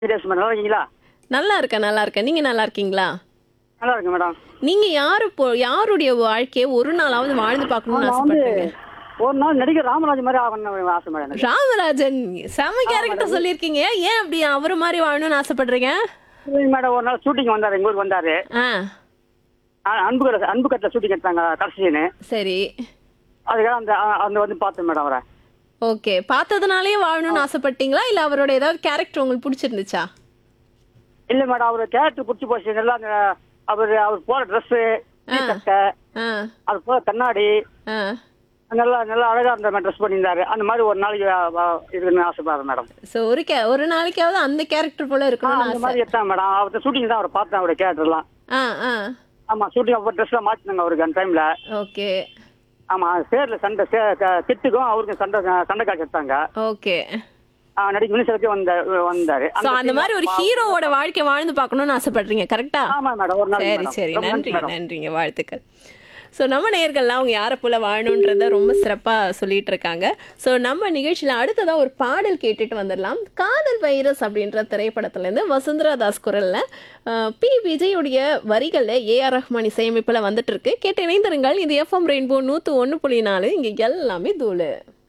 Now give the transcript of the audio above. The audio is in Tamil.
சீரியஸ் மேடம் நல்லா இருக்கீங்களா நல்லா இருக்கேன் நல்லா இருக்கேன் நீங்க நல்லா இருக்கீங்களா நல்லா இருக்கு மேடம் நீங்க யாரு போ யாருடைய வாழ்க்கையை ஒரு நாளாவது வாழ்ந்து பார்க்கணும்னு நான் வந்து ஆசைப்படுறீங்க ஒரு நாள் நடிகர் ராமராஜ் மாதிரி ஆகணும்னு ஆசை மேடம் எனக்கு ராமராஜன் செம கேரக்டர் சொல்லியிருக்கீங்க ஏன் அப்படி அவர் மாதிரி வாழணும்னு ஆசைப்படுறீங்க இல்லைங்க மேடம் ஒரு நாள் ஷூட்டிங் வந்தார் எங்க ஊருக்கு வந்தாரு ஆ அ- அன்பு கட்ட அன்பு கட்டில் ஷூட்டிங் எடுத்தாங்க கடைசின்னு சரி அதுக்காக அந்த அ- அந்த வந்து பார்த்தேன் மேடம் அவரை ஓகே பார்த்ததுனாலே வாழணும்னு ஆசைப்பட்டீங்களா இல்ல அவரோட ஏதாவது கேரக்டர் உங்களுக்கு பிடிச்சிருந்துச்சா இல்லை மேடம் அவர் கேரக்டர் பிடிச்சி போச்சு நல்லா அந்த அவர் அவர் போற ட்ரெஸ்ஸு சட்டை ஆ அது போற கண்ணாடி ஆ நல்லா நல்லா அழகா இருந்த மாதிரி ட்ரெஸ் பண்ணியிருந்தாரு அந்த மாதிரி ஒரு நாளைக்கு அ, அ, இருக்குன்னு ஆசைப்படுறேன் மேடம் ஸோ ஒரு கே ஒரு நாளைக்காவது அந்த கேரக்டர் போல ஆ, இருக்கணும்னு அந்த ஆசை மாதிரி எடுத்தாங்க மேடம் அவர்கிட்ட ஷூட்டிங் தான் அவரை பார்த்தேன் அவருடைய கேரக்டர்லாம் ஆ ஆ ஆமா ஷூட்டிங் அப்போ ட்ரெஸ்லாம் மாற்றினாங்க அவருக்கு அந்த டைம்ல ஓகே ஆமா சேர்ல சண்டை சே க- கிட்டுக்கும் அவருக்கும் சண்டை சண்டை காட்சி எடுத்தாங்க ஓகே ஆ, நடிக்க மினிஸ்டருக்கு வந்த வந்தாரு ஸோ அந்த மாதிரி ஒரு ஹீரோவோட வாழ்க்கை வாழ்ந்து பார்க்கணும்னு ஆசைப்படுறீங்க கரெக்டா ஆமா மேடம் ஒரு நாள் சரி மேடம். சரி ரொம்ப நன்றிங்க மேடம். நன்றிங்க வாழ்த்துக்கள் ஸோ நம்ம நேயர்கள்லாம் அவங்க யாரை போல வாழணுன்றத ரொம்ப சிறப்பாக சொல்லிட்டு இருக்காங்க ஸோ நம்ம நிகழ்ச்சியில் அடுத்ததாக ஒரு பாடல் கேட்டுட்டு வந்துடலாம் காதல் வைரஸ் அப்படின்ற திரைப்படத்துலேருந்து வசுந்தரா தாஸ் குரலில் பி விஜயுடைய வரிகளில் ஏஆர் ரஹ்மான் இசையமைப்பில் வந்துட்டு இருக்கு கேட்டு இணைந்திருங்கள் இது எஃப்எம் ரெயின்போ நூற்று ஒன்று புள்ளி நாலு இங்கே எல்லாமே தூளு